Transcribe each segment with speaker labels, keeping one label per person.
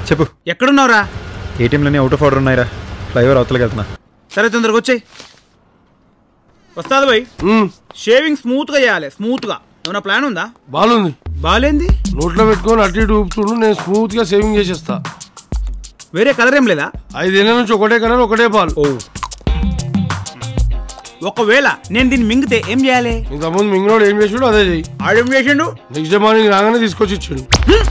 Speaker 1: చెప్పు
Speaker 2: ఎక్కడున్నావురా
Speaker 1: ఏటీఎంలన్నీ అవుట్ ఆఫ్ ఆర్డర్ ఉన్నాయిరా ఫ్లైఓవర్ అవతలకి వెళ్తున్నా
Speaker 2: సరే తొందరగా వచ్చాయి వస్తాది భయ్ షేవింగ్ స్మూత్ గా చేయాలి స్మూత్ గా ఏమైనా ప్లాన్ ఉందా
Speaker 3: బాగుంది
Speaker 2: బాగాలేంది
Speaker 3: నోట్లో పెట్టుకొని అటు ఇటు ఊపుతుండు నేను స్మూత్ గా సేవింగ్ చేసేస్తా
Speaker 2: వేరే కలర్ ఏం లేదా
Speaker 3: ఐదేళ్ల నుంచి ఒకటే కలర్ ఒకటే పాలు
Speaker 2: ఓ ఒకవేళ నేను దీన్ని మింగితే ఏం చేయాలి
Speaker 3: ఇంతకుముందు మింగినోడు ఏం చేసాడు అదే చెయ్యి
Speaker 2: ఆడేం చేసిండు
Speaker 3: నెక్స్ట్ డే మార్నింగ్ రాగానే తీసుకొచ్చి ఇచ్చాడు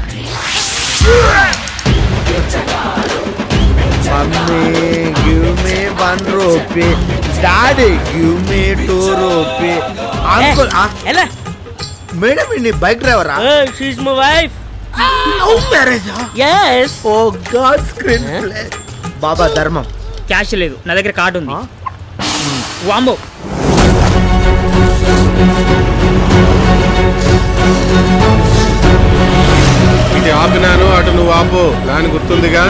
Speaker 4: mummy give me one rupee daddy give me two rupee uncle
Speaker 5: ఎలా
Speaker 4: మేడం నీ బైక్ డ్రైవరా
Speaker 5: షీస్ మై వైఫ్
Speaker 4: లవ్ మ్యారేజా
Speaker 5: yes
Speaker 4: oh god screen play బాబా ధర్మం
Speaker 5: క్యాష్ లేదు నా దగ్గర కార్డు ఉంది వాంబో
Speaker 6: ఇది ఆపినాను అటు నువ్వు ఆపు ప్లాన్ గుర్తుందిగా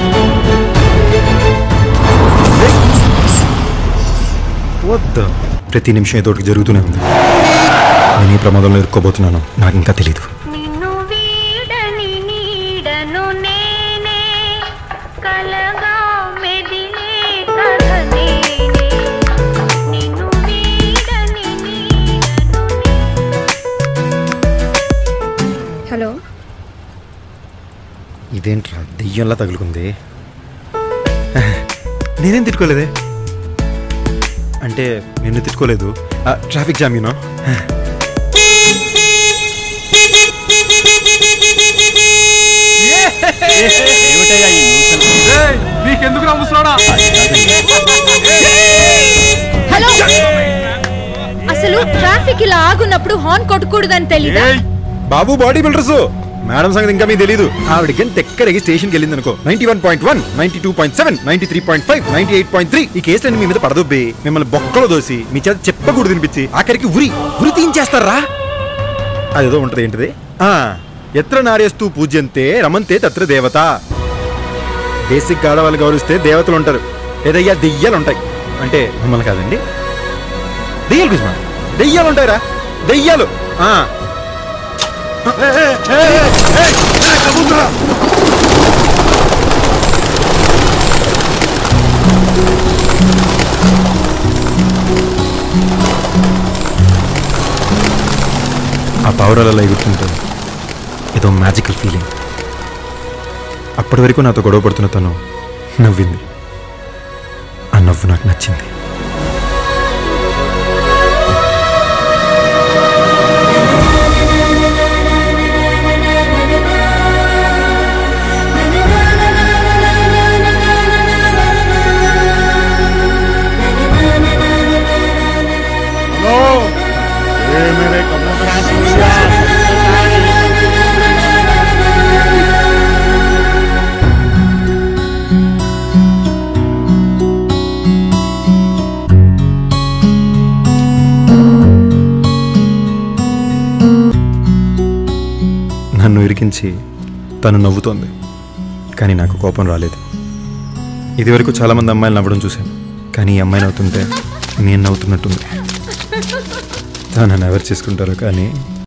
Speaker 1: వద్దు ప్రతి నిమిషం ఏదో ఒకటి జరుగుతూనే ఉంది నేను ఈ ప్రమాదంలో ఇరుక్కోబోతున్నాను నాకు ఇంకా తెలీదు
Speaker 7: నిన్ను వీడని నీడను నేనే కలగా మెదిలే కథ నేనే నిన్ను వీడని నీడను
Speaker 8: హలో
Speaker 1: ఇదేంట్రా దెయ్యంలా తగులుకుంది నేనేం తిట్టుకోలేదే అంటే నిన్ను తిట్టుకోలేదు ట్రాఫిక్ జామ్ యూనో
Speaker 3: నీకెందుకు నమ్ముతున్నాడా
Speaker 8: హలో అసలు ట్రాఫిక్ ఇలా ఆగున్నప్పుడు హార్న్ కొట్టకూడదని తెలీదా
Speaker 1: బాబు బాడీ బిల్డర్స్ మేడం సంగతి ఇంకా మీకు తెలీదు ఆవిడకి తెక్కడికి స్టేషన్కి వెళ్ళింది అనుకో ninety one point one ninety two point seven ninety three point five ninety eight point three ఈ కేసులన్నీ మీ మీద పడదొబ్బి మిమ్మల్ని బొక్కలో దోసి మీ చేత చెప్పకూడదు తినిపించి ఆఖరికి ఉరి ఉరి తీయించేస్తారా అదేదో ఉంటది ఏంటిది ఆ ఎత్ర నార్యస్తూ పూజ్యంతే రమంతే తత్ర దేవత బేసిక్ ఆడవాళ్ళు గౌరవిస్తే దేవతలు ఉంటారు ఏదయ్యా దెయ్యాలు ఉంటాయి అంటే మిమ్మల్ని కాదండి దెయ్యాలు కుసుమా దెయ్యాలు ఉంటాయిరా దెయ్యాలు ఆ ఆ పావురాలలో ఎగురుతుంటుంది ఏదో మ్యాజికల్ ఫీలింగ్ అప్పటి వరకు నాతో గొడవ పడుతున్న తను నవ్వింది ఆ నవ్వు నాకు నచ్చింది నన్ను ఇరికించి తను నవ్వుతోంది కానీ నాకు కోపం రాలేదు ఇదివరకు చాలామంది అమ్మాయిలు నవ్వడం చూశాను కానీ ఈ అమ్మాయి నవ్వుతుంటే నేను నవ్వుతున్నట్టుంది తను నన్ను ఎవరు చేసుకుంటారో కానీ